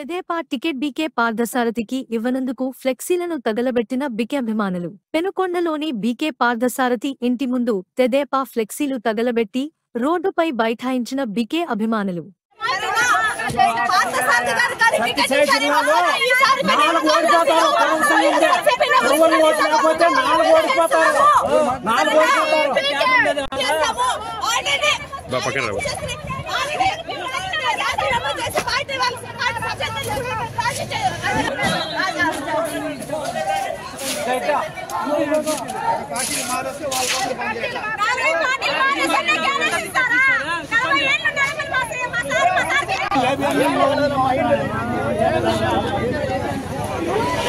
తెదేపా ticket BK పార్థసారథికి ఇవ్వనందుకు ఫ్లెక్సీలను తగలబెట్టిన బికే అభిమానులు పెనుకొండలోని BK Parthasarathi ఇంటి ముందు తెదేపా ఫ్లెక్సీలు తగలబెట్టి రోడ్డుపై బైఠాయించిన బికే అభిమానులు నాలుగు ఓడిపోతారు కరెన్సీ ఉంటే ఎవరు ఓటు లేకపోతే నాలుగు ఓడిపోతారు నాలుగు ఓడిపోతారు బా, పక్కన రా. పార్టీ